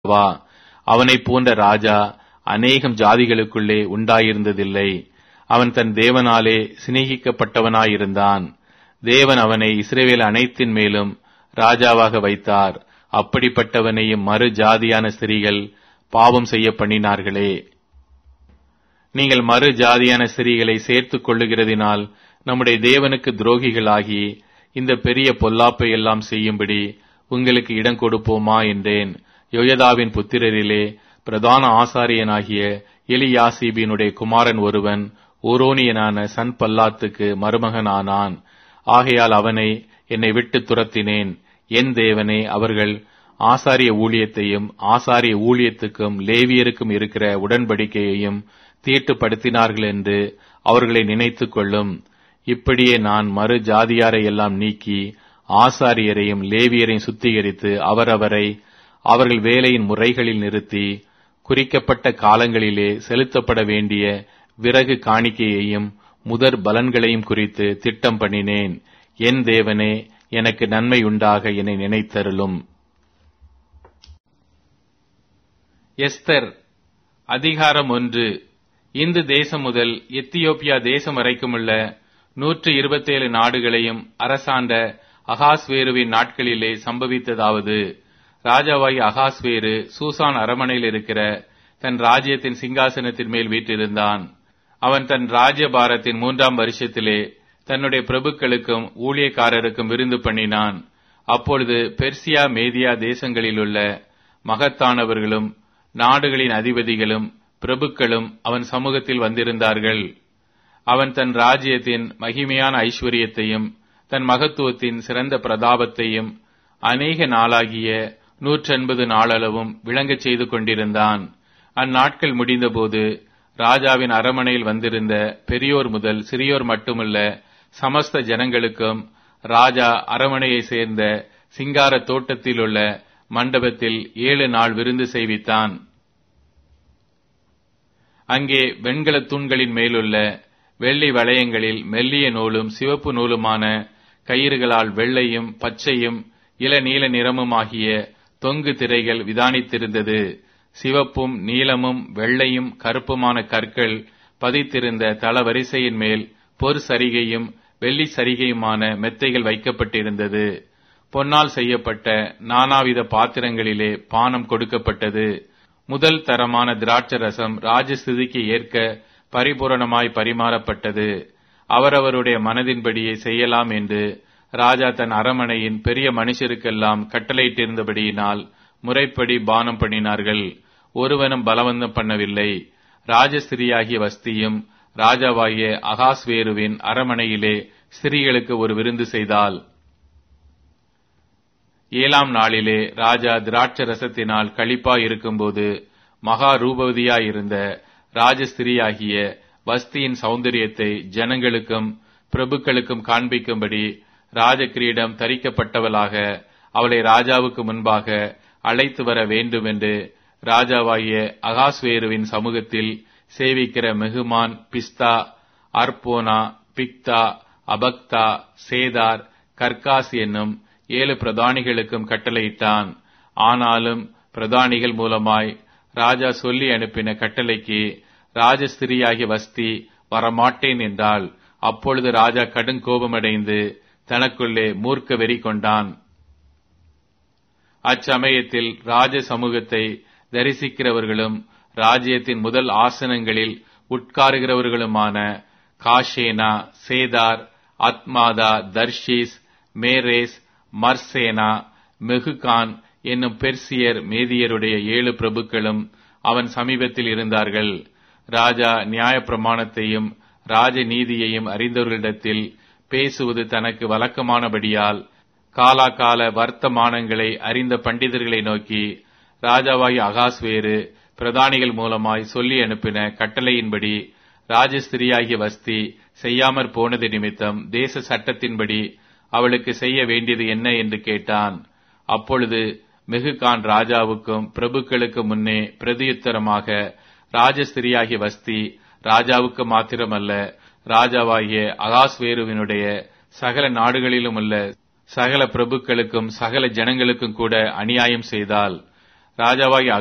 வா அவனைப் போன்ற ராஜா அநேகம் ஜாதிகளுக்குள்ளே உண்டாயிருந்ததில்லை அவன் தன் தேவனாலே சிநேகிக்கப்பட்டவனாயிருந்தான் தேவன் அவனை இஸ்ரவேல் அனைத்தின் மேலும் ராஜாவாக வைத்தார் அப்படிப்பட்டவனையும் மறு ஜாதியான ஸ்திரீகள் பாவம் செய்ய பண்ணினார்களே நீங்கள் மறு ஜாதியான ஸ்திரீகளை சேர்த்துக் கொள்ளுகிறதினால் நம்முடைய தேவனுக்கு துரோகிகளாகி இந்த பெரிய பொல்லாப்பை எல்லாம் செய்யும்படி உங்களுக்கு இடம் கொடுப்போமா என்றேன் யோயதாவின் புத்திரரிலே பிரதான ஆசாரியனாகிய எலியாசீபினுடைய குமாரன் ஒருவன் ஓரோனியனான சன் பல்லாத்துக்கு மருமகனானான் ஆகையால் அவனை என்னை விட்டு துரத்தினேன் என் தேவனே அவர்கள் ஆசாரிய ஊழியத்தையும் ஆசாரிய ஊழியத்துக்கும் லேவியருக்கும் இருக்கிற உடன்படிக்கையையும் தீட்டுப்படுத்தினார்கள் என்று அவர்களை நினைத்துக் கொள்ளும் இப்படியே நான் மறு ஜாதியாரை எல்லாம் நீக்கி ஆசாரியரையும் லேவியரையும் சுத்திகரித்து அவரவரை அவர்கள் வேலையின் முறைகளில் நிறுத்தி குறிக்கப்பட்ட காலங்களிலே செலுத்தப்பட வேண்டிய விறகு காணிக்கையையும் முதற் பலன்களையும் குறித்து திட்டம் பண்ணினேன் என் தேவனே எனக்கு நன்மை உண்டாக என்னை நினைத்தருளும் எஸ்தர் அதிகாரம் ஒன்று இந்து தேசம் முதல் எத்தியோப்பியா தேசம் வரைக்குமுள்ள நூற்று இருபத்தேழு நாடுகளையும் அரசாண்ட அகாஸ்வேருவின் நாட்களிலே சம்பவித்ததாவது ராஜாவாகி அகாஸ்வேரு சூசான் அரமனையில் இருக்கிற தன் ராஜ்யத்தின் சிங்காசனத்தின் மேல் வீற்றிருந்தான் அவன் தன் ராஜ்யபாரத்தின் மூன்றாம் வருஷத்திலே தன்னுடைய பிரபுக்களுக்கும் ஊழியக்காரருக்கும் விருந்து பண்ணினான் அப்பொழுது பெர்சியா மேதியா தேசங்களிலுள்ள மகத்தானவர்களும் நாடுகளின் அதிபதிகளும் பிரபுக்களும் அவன் சமூகத்தில் வந்திருந்தார்கள் அவன் தன் ராஜ்யத்தின் மகிமையான ஐஸ்வர்யத்தையும் தன் மகத்துவத்தின் சிறந்த பிரதாபத்தையும் அநேக நாளாகிய நூற்றெண்பது நாளளவும் விளங்கச் செய்து கொண்டிருந்தான் அந்நாட்கள் முடிந்தபோது ராஜாவின் அரமனையில் வந்திருந்த பெரியோர் முதல் சிறியோர் மட்டுமல்ல சமஸ்த ஜனங்களுக்கும் ராஜா அரமனையை சேர்ந்த சிங்கார தோட்டத்தில் உள்ள மண்டபத்தில் ஏழு நாள் விருந்து செய்வித்தான் அங்கே வெண்கல தூண்களின் மேலுள்ள வெள்ளி வளையங்களில் மெல்லிய நூலும் சிவப்பு நூலுமான கயிறுகளால் வெள்ளையும் பச்சையும் இளநீல நிறமுமாகிய தொங்கு திரைகள் விதானித்திருந்தது சிவப்பும் நீலமும் வெள்ளையும் கருப்புமான கற்கள் பதித்திருந்த தளவரிசையின் மேல் பொற் சரிகையும் வெள்ளி சரிகையுமான மெத்தைகள் வைக்கப்பட்டிருந்தது பொன்னால் செய்யப்பட்ட நானாவித பாத்திரங்களிலே பானம் கொடுக்கப்பட்டது முதல் தரமான திராட்சரசம் ராஜஸ்திதிக்கு ஏற்க பரிபூரணமாய் பரிமாறப்பட்டது அவரவருடைய மனதின்படியே செய்யலாம் என்று ராஜா தன் அரமனையின் பெரிய மனுஷருக்கெல்லாம் கட்டளையிட்டிருந்தபடியினால் முறைப்படி பானம் பண்ணினார்கள் ஒருவனும் பலவந்தம் பண்ணவில்லை ராஜஸ்திரியாகிய வஸ்தியும் ராஜாவாகிய அகாஸ்வேருவின் அரமனையிலே ஸ்திரீகளுக்கு ஒரு விருந்து செய்தால் ஏழாம் நாளிலே ராஜா திராட்ச ரசத்தினால் களிப்பா இருக்கும்போது மகா ரூபவதியாயிருந்த ராஜஸ்திரியாகிய வஸ்தியின் சௌந்தரியத்தை ஜனங்களுக்கும் பிரபுக்களுக்கும் காண்பிக்கும்படி ராஜகிரீடம் தரிக்கப்பட்டவளாக அவளை ராஜாவுக்கு முன்பாக அழைத்து வர வேண்டும் என்று ராஜாவாகிய அகாஸ்வேருவின் சமூகத்தில் சேவிக்கிற மெகுமான் பிஸ்தா அர்போனா பிக்தா அபக்தா சேதார் கர்காஸ் என்னும் ஏழு பிரதானிகளுக்கும் கட்டளையிட்டான் ஆனாலும் பிரதானிகள் மூலமாய் ராஜா சொல்லி அனுப்பின கட்டளைக்கு ராஜஸ்திரியாகிய வஸ்தி வரமாட்டேன் என்றால் அப்பொழுது ராஜா கடும் கோபமடைந்து தனக்குள்ளே மூர்க்க வெறி கொண்டான் அச்சமயத்தில் ராஜ சமூகத்தை தரிசிக்கிறவர்களும் ராஜ்யத்தின் முதல் ஆசனங்களில் உட்காருகிறவர்களுமான காஷேனா சேதார் அத்மாதா தர்ஷீஸ் மேரேஸ் மர்சேனா மெகுகான் என்னும் பெர்சியர் மேதியருடைய ஏழு பிரபுக்களும் அவன் சமீபத்தில் இருந்தார்கள் ராஜா நியாய பிரமாணத்தையும் ராஜ நீதியையும் அறிந்தவர்களிடத்தில் பேசுவது தனக்கு வழக்கமானபடியால் காலாகால வர்த்தமானங்களை அறிந்த பண்டிதர்களை நோக்கி ராஜாவாகி அகாஸ்வேரு பிரதானிகள் மூலமாய் சொல்லி அனுப்பின கட்டளையின்படி ராஜஸ்திரியாகிய வஸ்தி செய்யாமற் போனது நிமித்தம் தேச சட்டத்தின்படி அவளுக்கு செய்ய வேண்டியது என்ன என்று கேட்டான் அப்பொழுது மெகுகான் ராஜாவுக்கும் பிரபுக்களுக்கு முன்னே பிரதியுத்தரமாக ராஜஸ்திரியாகிய வஸ்தி ராஜாவுக்கு மாத்திரமல்ல ராஜாவாகிய அகாஸ்வேருவினுடைய சகல நாடுகளிலும் உள்ள சகல பிரபுக்களுக்கும் சகல ஜனங்களுக்கும் கூட அநியாயம் செய்தால் ராஜாவாகி